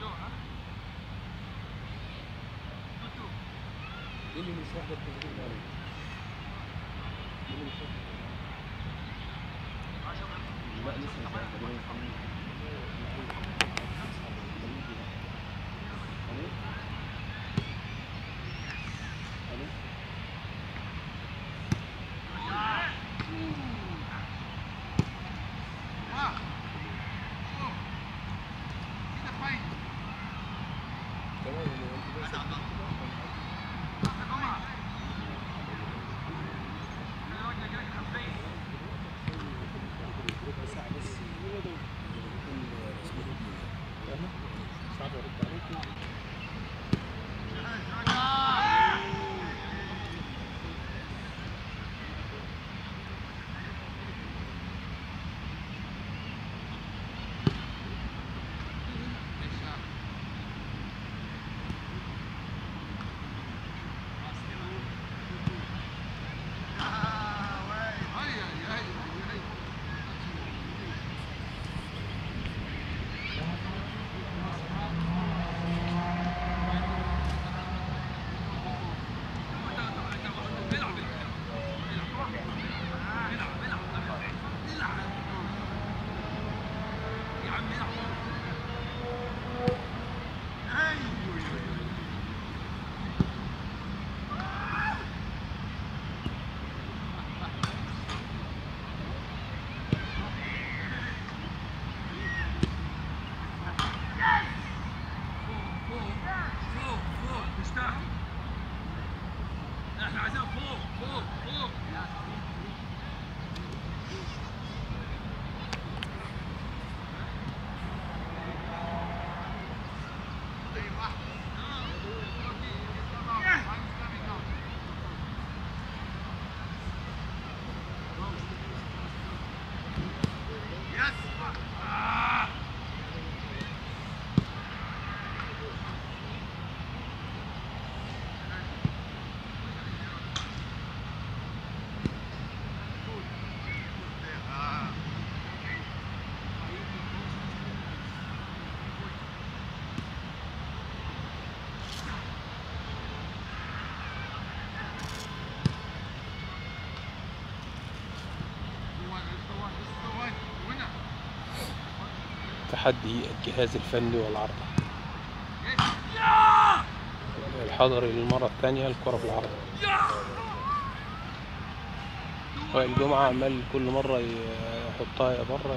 ايه اللي مش واخد التسجيل ده؟ إيه اللي مش واخد لا لسه مش واخد تقريبا الو الو تمام انت بس صعب ارد عليكم احنا عايزين فوق فوق فوق تحدي الجهاز الفني والعرض الحضري للمرة الثانية الكرة في العرض وائل جمعة عمال كل مرة يحطها يا بره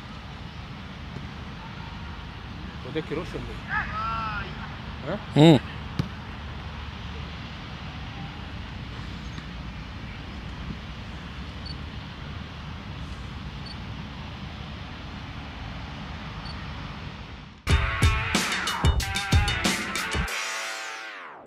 وده كيروش ولا ايه؟ ها؟ امم